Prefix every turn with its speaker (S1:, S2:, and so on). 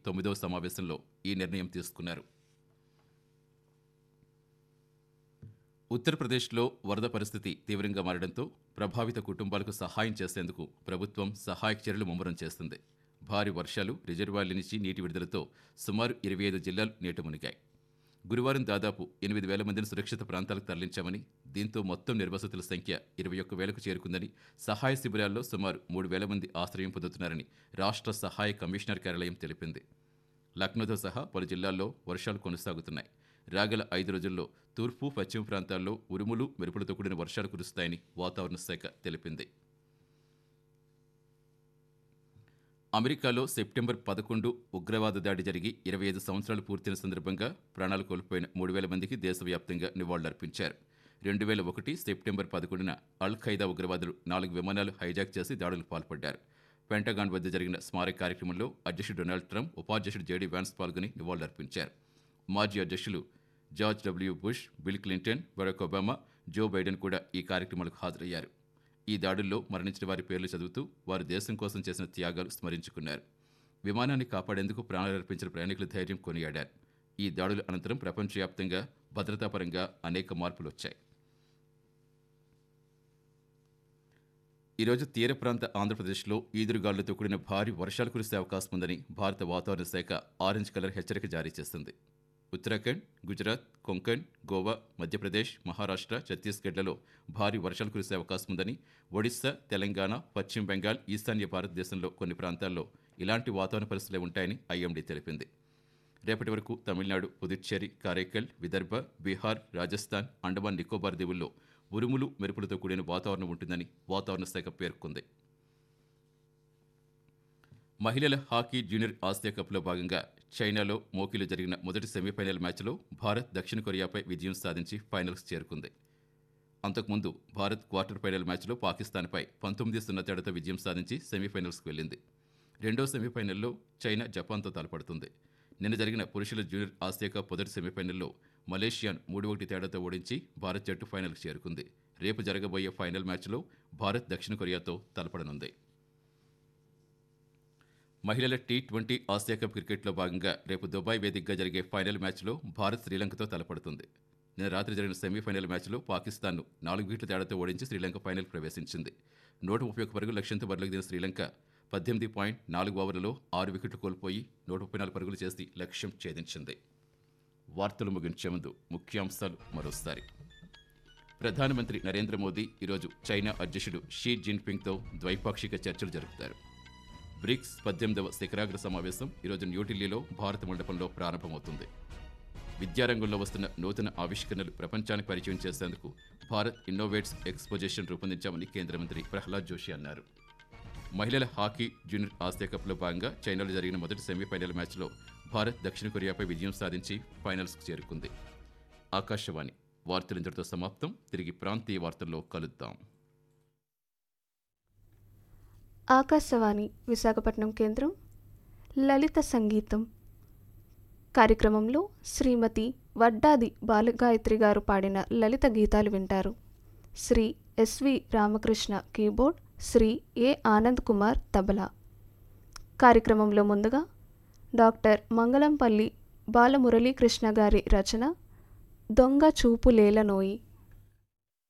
S1: తొమ్మిదవ సమావేశంలో ఈ నిర్ణయం తీసుకున్నారు ఉత్తరప్రదేశ్లో వరద పరిస్థితి తీవ్రంగా మారడంతో ప్రభావిత కుటుంబాలకు సహాయం చేసేందుకు ప్రభుత్వం సహాయక చర్యలు ముమ్మరం చేస్తుంది భారీ వర్షాలు రిజర్వాయర్ల నుంచి నీటి విడుదలతో సుమారు ఇరవై ఐదు జిల్లాలు నీట మునిగాయి గురువారం దాదాపు ఎనిమిది వేల మందిని సురక్షిత ప్రాంతాలకు తరలించామని దీంతో మొత్తం నిర్వసతుల సంఖ్య ఇరవై ఒక్క వేలకు చేరుకుందని సహాయ శిబిరాల్లో సుమారు మూడు వేల మంది ఆశ్రయం పొందుతున్నారని రాష్ట్ర సహాయ కమిషనర్ కార్యాలయం తెలిపింది లక్నోతో సహా పలు జిల్లాల్లో వర్షాలు కొనసాగుతున్నాయి రాగల ఐదు రోజుల్లో తూర్పు పశ్చిమ ప్రాంతాల్లో ఉరుములు మెరుపులతో కూడిన వర్షాలు కురుస్తాయని వాతావరణ శాఖ తెలిపింది అమెరికాలో సెప్టెంబర్ పదకొండు ఉగ్రవాద దాడి జరిగి ఇరవై ఐదు సంవత్సరాలు పూర్తయిన సందర్భంగా ప్రాణాలు కోల్పోయిన మూడు వేల మందికి దేశవ్యాప్తంగా నివాళులర్పించారు రెండు వేల ఒకటి సెప్టెంబర్ పదకొండున అల్ ఖైదా ఉగ్రవాదులు నాలుగు విమానాలు హైజాక్ చేసి దాడులకు పాల్పడ్డారు పెంటగాన్ వద్ద జరిగిన స్మారక కార్యక్రమంలో అధ్యక్షుడు డొనాల్డ్ ట్రంప్ ఉపాధ్యక్షుడు జేడీ వ్యాన్స్ పాల్గొని నివాళులర్పించారు మాజీ అధ్యక్షులు George W Bush Bill Clinton Barack Obama Joe Biden కూడా ఈ కార్యక్రమాలకు హాజరయ్యారు ఈ దాడుల్లో మరణించిన వారి పేర్లు చదువుతూ వారు దేశం కోసం చేసిన త్యాగాలు స్మరించుకున్నారు విమానాన్ని కాపాడేందుకు ప్రాణాలర్పించిన ప్రయాణికుల ధైర్యం కొనియాడారు ఈ దాడుల అనంతరం ప్రపంచవ్యాప్తంగా భద్రతాపరంగా అనేక మార్పులు వచ్చాయి ఈరోజు తీర ప్రాంత ఆంధ్రప్రదేశ్లో ఈదురుగాలులతో కూడిన భారీ వర్షాలు కురిసే అవకాశం ఉందని భారత వాతావరణ శాఖ ఆరెంజ్ కలర్ హెచ్చరిక జారీ చేసింది ఉత్తరాఖండ్ గుజరాత్ కొంకణ్ గోవా మధ్యప్రదేశ్ మహారాష్ట్ర ఛత్తీస్గఢ్లలో భారీ వర్షాలు కురిసే అవకాశం ఉందని ఒడిశా తెలంగాణ పశ్చిమ బెంగాల్ ఈశాన్య భారతదేశంలో కొన్ని ప్రాంతాల్లో ఇలాంటి వాతావరణ పరిస్థితులే ఉంటాయని ఐఎండీ తెలిపింది రేపటి వరకు తమిళనాడు పుదుచ్చేరి కారైకల్ విదర్భ బీహార్ రాజస్థాన్ అండమాన్ నికోబార్ దీవుల్లో ఉరుములు మెరుపులతో కూడిన వాతావరణం ఉంటుందని వాతావరణ శాఖ పేర్కొంది మహిళల హాకీ జూనియర్ ఆసియా కప్లో భాగంగా చైనాలో మోకిలో జరిగిన మొదటి సెమీఫైనల్ మ్యాచ్లో భారత్ దక్షిణ కొరియాపై విజయం సాధించి ఫైనల్స్ చేరుకుంది అంతకుముందు భారత్ క్వార్టర్ ఫైనల్ మ్యాచ్లో పాకిస్తాన్పై పంతొమ్మిది సున్నా తేడాతో విజయం సాధించి సెమీఫైనల్స్కి వెళ్ళింది రెండో సెమీఫైనల్లో చైనా జపాన్తో తలపడుతుంది నిన్న జరిగిన పురుషుల జూనియర్ ఆసియా కప్ మొదటి సెమీఫైనల్లో మలేషియాను మూడు ఒకటి తేడాతో ఓడించి భారత్ జట్టు ఫైనల్కి చేరుకుంది రేపు జరగబోయే ఫైనల్ మ్యాచ్లో భారత్ దక్షిణ కొరియాతో తలపడనుంది మహిళల టీ ట్వంటీ ఆసియా కప్ క్రికెట్లో భాగంగా రేపు దుబాయ్ వేదికగా జరిగే ఫైనల్ మ్యాచ్లో భారత్ శ్రీలంకతో తలపడుతుంది నిన్న రాత్రి జరిగిన సెమీఫైనల్ మ్యాచ్లో పాకిస్తాన్ను నాలుగు వికెట్ల తేడాతో ఓడించి శ్రీలంక ఫైనల్ ప్రవేశించింది నూట ముప్పై ఒక్క పరుగుల లక్ష్యంతో బరిలోకి దిగిన శ్రీలంక పద్దెనిమిది పాయింట్ నాలుగు ఓవర్లలో ఆరు వికెట్లు కోల్పోయి నూట ముప్పై నాలుగు పరుగులు చేసి లక్ష్యం ఛేదించింది వార్తలు ముగించే ముందు ముఖ్యాంశాలు మరోసారి ప్రధానమంత్రి నరేంద్ర మోదీ ఈరోజు చైనా అధ్యక్షుడు షీ జిన్పింగ్తో ద్వైపాక్షిక చర్చలు జరుపుతారు బ్రిక్స్ పద్దెనిమిదవ శిఖరాగ్ర సమావేశం ఈరోజు న్యూఢిల్లీలో భారత మండపంలో ప్రారంభమవుతుంది విద్యారంగంలో వస్తున్న నూతన ఆవిష్కరణలు ప్రపంచానికి పరిచయం చేసేందుకు భారత్ ఇన్నోవేట్స్ ఎక్స్పోజిషన్ రూపొందించామని కేంద్ర మంత్రి ప్రహ్లాద్ జోషి అన్నారు మహిళల హాకీ జూనియర్ ఆసియా కప్లో భాగంగా చైనాలో జరిగిన మొదటి సెమీఫైనల్ మ్యాచ్లో భారత్ దక్షిణ కొరియాపై విజయం సాధించి ఫైనల్స్కు చేరుకుంది ఆకాశవాణి వార్తలు ఇంతటితో సమాప్తం తిరిగి ప్రాంతీయ వార్తల్లో కలుద్దాం
S2: ఆకాశవాణి విశాఖపట్నం కేంద్రం లలిత సంగీతం కార్యక్రమంలో శ్రీమతి వడ్డాది బాలగాయత్రి గారు పాడిన లలిత గీతాలు వింటారు Shri S V Ramakrishna keyboard Shri A Anand Kumar tabla కార్యక్రమంలో ముందుగా డాక్టర్ మంగళంపల్లి బాలమురళీకృష్ణ గారి రచన దొంగ చూపు లేలనోయి